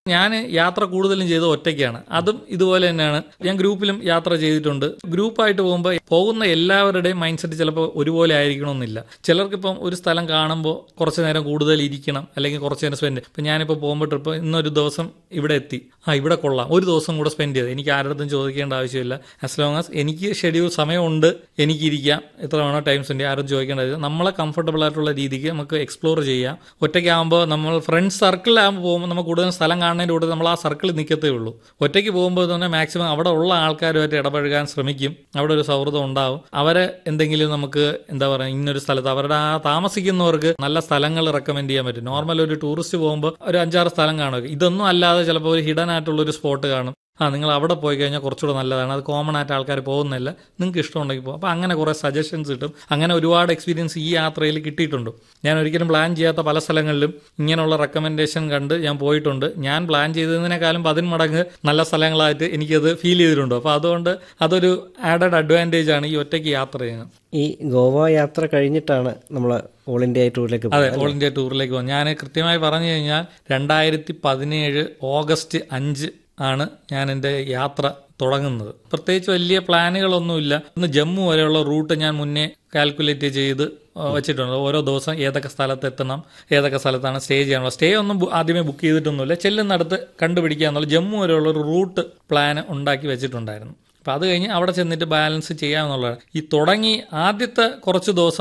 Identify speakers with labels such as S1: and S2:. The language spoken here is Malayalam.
S1: ഞാൻ യാത്ര കൂടുതലും ചെയ്തത് ഒറ്റയ്ക്കാണ് അതും ഇതുപോലെ തന്നെയാണ് ഞാൻ ഗ്രൂപ്പിലും യാത്ര ചെയ്തിട്ടുണ്ട് ഗ്രൂപ്പായിട്ട് പോകുമ്പോൾ പോകുന്ന എല്ലാവരുടെയും മൈൻഡ് സെറ്റ് ചിലപ്പോൾ ഒരുപോലെ ആയിരിക്കണമെന്നില്ല ചിലർക്കിപ്പം ഒരു സ്ഥലം കാണുമ്പോൾ കുറച്ച് നേരം കൂടുതൽ ഇരിക്കണം അല്ലെങ്കിൽ കുറച്ച് നേരം സ്പെൻഡ് ഇപ്പം ഞാനിപ്പോൾ പോകുമ്പോൾ ട്രിപ്പ് ഇന്നൊരു ദിവസം ഇവിടെ എത്തി ആ ഇവിടെ കൊള്ളാം ഒരു ദിവസം കൂടെ സ്പെൻഡ് ചെയ്ത് എനിക്ക് ആരുടെ ചോദിക്കേണ്ട ആവശ്യമില്ല ആസ് ലോങ് ആസ് എനിക്ക് ഷെഡ്യൂൾ സമയമുണ്ട് എനിക്ക് ഇരിക്കാം എത്ര വേണോ ടൈം സ്പെൻഡ് ചെയ്യാം ആരും ചോദിക്കേണ്ട ആവശ്യം നമ്മളെ കംഫർട്ടബിൾ ആയിട്ടുള്ള രീതിക്ക് നമുക്ക് എക്സ്പ്ലോർ ചെയ്യാം ഒറ്റയ്ക്കാകുമ്പോൾ നമ്മൾ ഫ്രണ്ട്സ് സർക്കിളിലാകുമ്പോൾ പോകുമ്പോൾ നമുക്ക് കൂടുതൽ സ്ഥലം കാണുന്നതിൻ്റെ കൂടെ നമ്മൾ ആ സർക്കിളിൽ നിൽക്കത്തേ ഉള്ളൂ ഒറ്റയ്ക്ക് പോകുമ്പോൾ തന്നെ മാക്സിമം അവിടെ ഉള്ള ആൾക്കാരുമായിട്ട് ഇടപഴകാൻ ശ്രമിക്കും അവിടെ ഒരു സൗഹൃദം ഉണ്ടാവും അവരെ എന്തെങ്കിലും നമുക്ക് എന്താ പറയുക ഇന്നൊരു സ്ഥലത്ത് അവരുടെ ആ താമസിക്കുന്നവർക്ക് നല്ല സ്ഥലങ്ങൾ റെക്കമെൻഡ് ചെയ്യാൻ പറ്റും നോർമൽ ഒരു ടൂറിസ്റ്റ് പോകുമ്പോൾ ഒരു അഞ്ചാറ് സ്ഥലം കാണുക ഇതൊന്നും അല്ലാതെ ചിലപ്പോൾ ഒരു ഹിഡൻ ആയിട്ടുള്ള ഒരു സ്പോട്ട് കാണും ആ നിങ്ങൾ അവിടെ പോയി കഴിഞ്ഞാൽ കുറച്ചുകൂടെ നല്ലതാണ് അത് കോമൺ ആയിട്ട് ആൾക്കാർ പോകുന്നില്ല നിങ്ങൾക്ക് ഇഷ്ടമുണ്ടെങ്കിൽ പോകും അപ്പോൾ അങ്ങനെ കുറേ സജഷൻസ് കിട്ടും അങ്ങനെ ഒരുപാട് എക്സ്പീരിയൻസ് ഈ യാത്രയിൽ കിട്ടിയിട്ടുണ്ട് ഞാൻ ഒരിക്കലും പ്ലാൻ ചെയ്യാത്ത പല സ്ഥലങ്ങളിലും ഇങ്ങനെയുള്ള റെക്കമെൻഡേഷൻ കണ്ട് ഞാൻ പോയിട്ടുണ്ട് ഞാൻ പ്ലാൻ ചെയ്തതിനേക്കാളും പതിന് മടങ്ങ് നല്ല സ്ഥലങ്ങളായിട്ട് എനിക്കത് ഫീൽ ചെയ്തിട്ടുണ്ട് അപ്പോൾ അതുകൊണ്ട് അതൊരു ആഡഡ് അഡ്വാൻറ്റേജ് ആണ് ഈ ഒറ്റയ്ക്ക് യാത്ര ചെയ്യുന്നത്
S2: ഈ ഗോവ യാത്ര കഴിഞ്ഞിട്ടാണ് നമ്മൾ ഓൾ ഇന്ത്യ ടൂറിലേക്ക്
S1: അതെ ഓൾ ഇന്ത്യ ടൂറിലേക്ക് പോകും ഞാൻ കൃത്യമായി പറഞ്ഞു കഴിഞ്ഞാൽ രണ്ടായിരത്തി പതിനേഴ് ഓഗസ്റ്റ് അഞ്ച് ആണ് ഞാൻ എൻ്റെ യാത്ര തുടങ്ങുന്നത് പ്രത്യേകിച്ച് വലിയ പ്ലാനുകളൊന്നുമില്ല ഇന്ന് ജമ്മു വരെയുള്ള റൂട്ട് ഞാൻ മുന്നേ കാൽക്കുലേറ്റ് ചെയ്ത് വെച്ചിട്ടുണ്ട് ഓരോ ദിവസം ഏതൊക്കെ സ്ഥലത്ത് എത്തണം ഏതൊക്കെ സ്ഥലത്താണ് സ്റ്റേ ചെയ്യാനുള്ള സ്റ്റേ ഒന്നും ബു- ആദ്യമേ ബുക്ക് ചെയ്തിട്ടൊന്നുമില്ല ചെല്ലുന്നിടത്ത് കണ്ടുപിടിക്കുക എന്നുള്ള ജമ്മു വരെയുള്ള ഒരു റൂട്ട് പ്ലാൻ ഉണ്ടാക്കി വെച്ചിട്ടുണ്ടായിരുന്നു അപ്പം അത് കഴിഞ്ഞ് അവിടെ ചെന്നിട്ട് ബാലൻസ് ചെയ്യാമെന്നുള്ളതാണ് ഈ തുടങ്ങി ആദ്യത്തെ കുറച്ച് ദിവസം